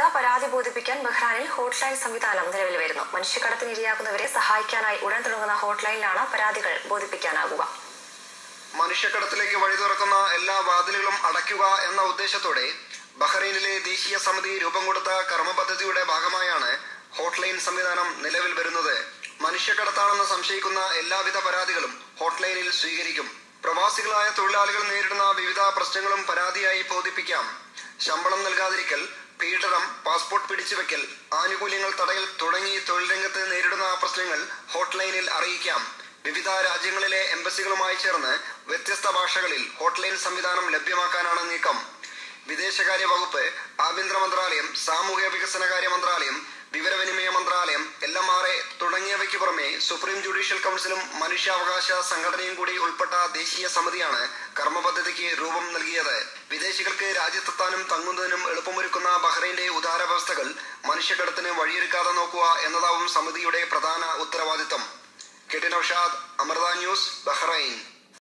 പരാതി ബോധിപ്പിക്കാൻ ബഹ്റാനിൽ ഹോട്ട്ലൈൻ സംവിധാനം നിലവിൽ വരുന്നു മനുഷ്യക്കടത്തിന് ഇരയാകുന്നവരെ സഹായിക്കാനായി ഉടൻ തുടങ്ങുന്ന ഹോട്ട്ലൈനിലാണ് പരാതികൾ ബോധിപ്പിക്കാനാകുക മനുഷ്യക്കടത്തിലേക്ക് വഴി തുറക്കുന്ന എല്ലാ വാതിലുകളും അടയ്ക്കുക എന്ന ഉദ്ദേശത്തോടെ ബഹ്റൈനിലെ ദേശീയ സമിതി രൂപം കൊടുത്ത കർമ്മ പദ്ധതിയുടെ ഭാഗമായാണ് ഹോട്ട്ലൈൻ സംവിധാനം നിലവിൽ വരുന്നത് മനുഷ്യക്കടത്താണെന്ന് സംശയിക്കുന്ന എല്ലാവിധ പരാതികളും ഹോട്ട്ലൈനിൽ സ്വീകരിക്കും പ്രവാസികളായ തൊഴിലാളികൾ നേരിടുന്ന വിവിധ പ്രശ്നങ്ങളും പരാതിയായി ബോധിപ്പിക്കാം ശമ്പളം നൽകാതിരിക്കൽ പീഡനം പാസ്പോർട്ട് പിടിച്ചുവെക്കൽ ആനുകൂല്യങ്ങൾ തടയൽ തുടങ്ങി തൊഴിൽ രംഗത്ത് നേരിടുന്ന പ്രശ്നങ്ങൾ ഹോട്ട്ലൈനിൽ അറിയിക്കാം വിവിധ രാജ്യങ്ങളിലെ എംബസികളുമായി ചേർന്ന് വ്യത്യസ്ത ഭാഷകളിൽ ഹോട്ട്ലൈൻ സംവിധാനം ലഭ്യമാക്കാനാണ് നീക്കം വിദേശകാര്യ വകുപ്പ് ആഭ്യന്തര മന്ത്രാലയം സാമൂഹ്യ വികസനകാര്യ മന്ത്രാലയം വിവരവിനിമയ മന്ത്രാലയം എൽ എം ആർ എ തുടങ്ങിയവയ്ക്ക് പുറമെ സുപ്രീം ജുഡീഷ്യൽ കൗൺസിലും മനുഷ്യാവകാശ സംഘടനയും കൂടി ഉൾപ്പെട്ട ദേശീയ സമിതിയാണ് കർമ്മ പദ്ധതിക്ക് രൂപം നൽകിയത് വിദേശികൾക്ക് രാജ്യത്തെത്താനും തങ്ങുന്നതിനും എളുപ്പമൊരുക്കുന്ന ബഹ്റൈന്റെ ഉദാര വ്യവസ്ഥകൾ മനുഷ്യക്കടത്തിന് വഴിയൊരുക്കാതെ നോക്കുക എന്നതാവും സമിതിയുടെ പ്രധാന ഉത്തരവാദിത്തം കെട്ടിൻ ഔഷാദ് അമൃത ന്യൂസ് ബഹ്റൈൻ